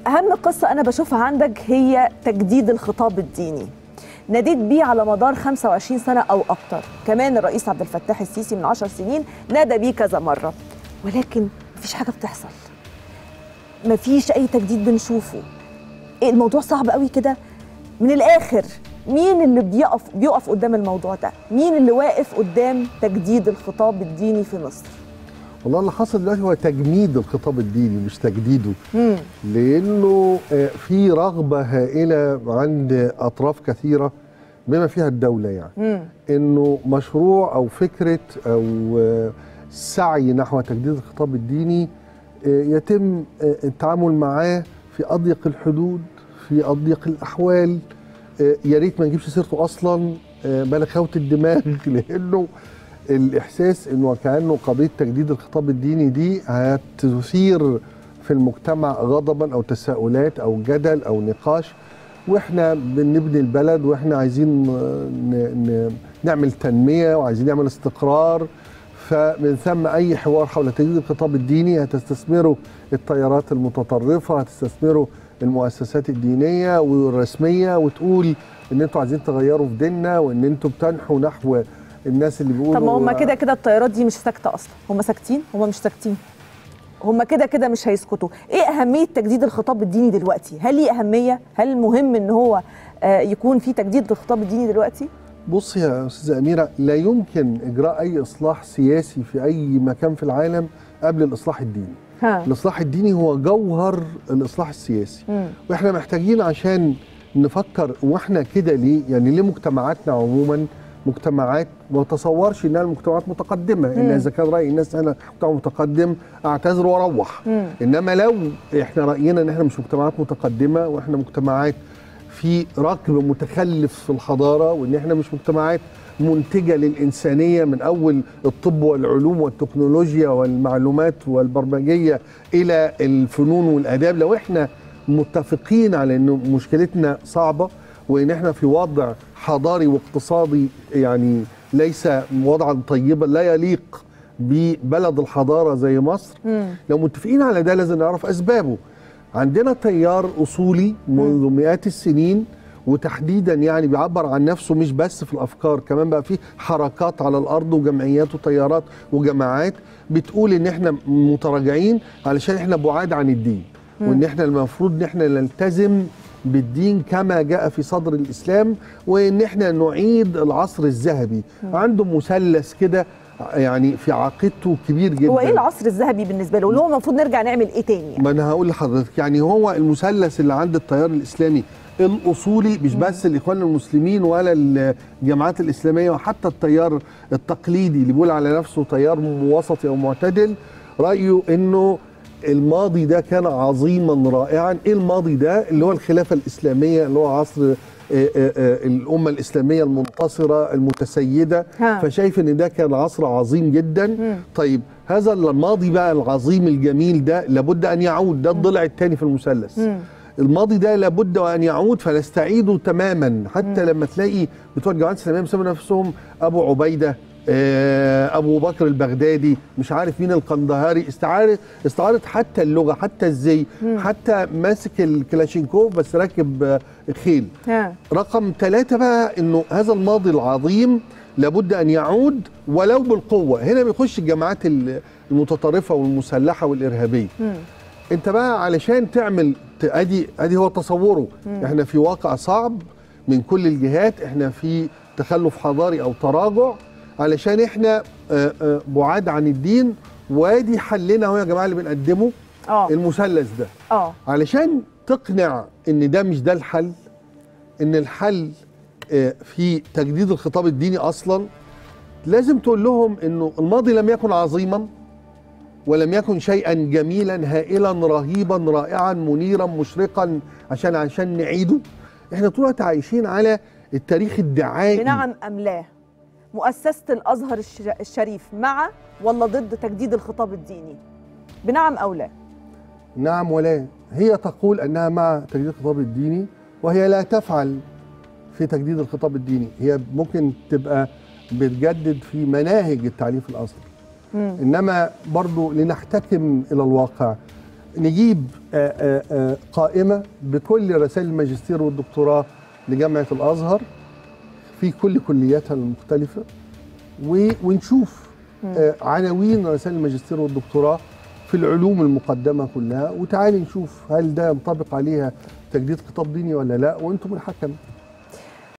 اهم قصه انا بشوفها عندك هي تجديد الخطاب الديني ناديت بيه على مدار 25 سنه او اكتر كمان الرئيس عبد الفتاح السيسي من 10 سنين نادى بيه كذا مره ولكن مفيش حاجه بتحصل مفيش اي تجديد بنشوفه إيه الموضوع صعب قوي كده من الاخر مين اللي بيقف بيقف قدام الموضوع ده مين اللي واقف قدام تجديد الخطاب الديني في مصر والله اللي حصل دلوقتي هو تجميد الخطاب الديني مش تجديده مم. لانه آه، في رغبه هائله عند اطراف كثيره بما فيها الدوله يعني مم. انه مشروع او فكره او آه، سعي نحو تجديد الخطاب الديني آه، يتم آه، التعامل معاه في اضيق الحدود في اضيق الاحوال آه، يا ريت ما نجيبش سيرته اصلا آه، بلا خوت الدماغ لانه الاحساس انه كانه قضيه تجديد الخطاب الديني دي هتثير في المجتمع غضبا او تساؤلات او جدل او نقاش واحنا بنبني البلد واحنا عايزين ن- ن- نعمل تنميه وعايزين نعمل استقرار فمن ثم اي حوار حول تجديد الخطاب الديني هتستثمره التيارات المتطرفه هتستثمره المؤسسات الدينيه والرسميه وتقول ان انتوا عايزين تغيروا في ديننا وان انتوا بتنحوا نحو الناس اللي بيقولوا طب ما هم كده كده الطيارات دي مش ساكته اصلا هم ساكتين هم مش ساكتين هم كده كده مش هيسكتوا ايه اهميه تجديد الخطاب الديني دلوقتي هل ليه اهميه هل مهم ان هو آه، يكون في تجديد للخطاب الديني دلوقتي بص يا استاذه اميره لا يمكن اجراء اي اصلاح سياسي في اي مكان في العالم قبل الاصلاح الديني ها الاصلاح الديني هو جوهر الاصلاح السياسي مم. واحنا محتاجين عشان نفكر واحنا كده ليه يعني ليه مجتمعاتنا عموما مجتمعات ما تصورش انها المجتمعات متقدمه ان اذا كان راي الناس انا مجتمع متقدم اعتذر واروح مم. انما لو احنا راينا ان احنا مش مجتمعات متقدمه واحنا مجتمعات في ركب متخلف في الحضاره وان احنا مش مجتمعات منتجه للانسانيه من اول الطب والعلوم والتكنولوجيا والمعلومات والبرمجيه الى الفنون والاداب لو احنا متفقين على انه مشكلتنا صعبه وان احنا في وضع حضاري واقتصادي يعني ليس وضعا طيبا لا يليق ببلد الحضاره زي مصر مم. لو متفقين على ده لازم نعرف اسبابه عندنا تيار اصولي منذ مئات السنين وتحديدا يعني بيعبر عن نفسه مش بس في الافكار كمان بقى في حركات على الارض وجمعيات وتيارات وجماعات بتقول ان احنا متراجعين علشان احنا بعاد عن الدين وان احنا المفروض ان احنا نلتزم بالدين كما جاء في صدر الاسلام وان احنا نعيد العصر الذهبي عنده مثلث كده يعني في عقيدته كبير جدا هو ايه العصر الذهبي بالنسبه له اللي هو المفروض نرجع نعمل ايه تاني يعني؟ ما انا هقول لحضرتك يعني هو المثلث اللي عند التيار الاسلامي الاصولي مش بس الاخوان المسلمين ولا الجماعات الاسلاميه وحتى التيار التقليدي اللي بيقول على نفسه تيار وسطي او معتدل رايه انه الماضي ده كان عظيما رائعا ايه الماضي ده اللي هو الخلافه الاسلاميه اللي هو عصر آه، آه، آه، الامه الاسلاميه المنتصره المتسيده ها. فشايف ان ده كان عصر عظيم جدا طيب هذا الماضي بقى العظيم الجميل ده لابد ان يعود ده الضلع الثاني في المثلث مم. الماضي ده لابد ان يعود فنستعيده تماما حتى لما تلاقي بتوع الجماعات الاسلاميه بيسموا نفسهم ابو عبيده آه، ابو بكر البغدادي مش عارف مين القندهاري استعارت استعارت حتى اللغه حتى الزي حتى ماسك الكلاشينكوف بس راكب آه، خيل ها رقم ثلاثة بقى انه هذا الماضي العظيم لابد ان يعود ولو بالقوة هنا بيخش الجماعات ال- المتطرفة والمسلحة والارهابية مم. انت بقى علشان تعمل ت- ادي ادي هو تصوره احنا في واقع صعب من كل الجهات احنا في تخلف حضاري او تراجع علشان احنا آه، آه، بعاد عن الدين وادي حلنا اهو يا جماعه اللي بنقدمه اه المثلث ده اه علشان تقنع ان ده مش ده الحل ان الحل آه، في تجديد الخطاب الديني اصلا لازم تقول لهم انه الماضي لم يكن عظيما ولم يكن شيئا جميلا هائلا رهيبا رائعا منيرا مشرقا عشان عشان نعيده احنا طول الوقت عايشين على التاريخ الدعائي بنعم ام لا مؤسسه الازهر الش- الشريف مع ولا ضد تجديد الخطاب الديني بنعم او لا نعم ولا هي تقول انها مع تجديد الخطاب الديني وهي لا تفعل في تجديد الخطاب الديني هي ممكن تبقى بتجدد في مناهج التعليم في الازهر مم. انما برضو لنحتكم الى الواقع نجيب آه، آه، آه، قائمه بكل رسائل الماجستير والدكتوراه لجامعه الازهر في كل كلياتها المختلفه و- ونشوف آه، عناوين رسائل الماجستير والدكتوراه في العلوم المقدمه كلها وتعالي نشوف هل ده ينطبق عليها تجديد خطاب ديني ولا لا وانتم الحكم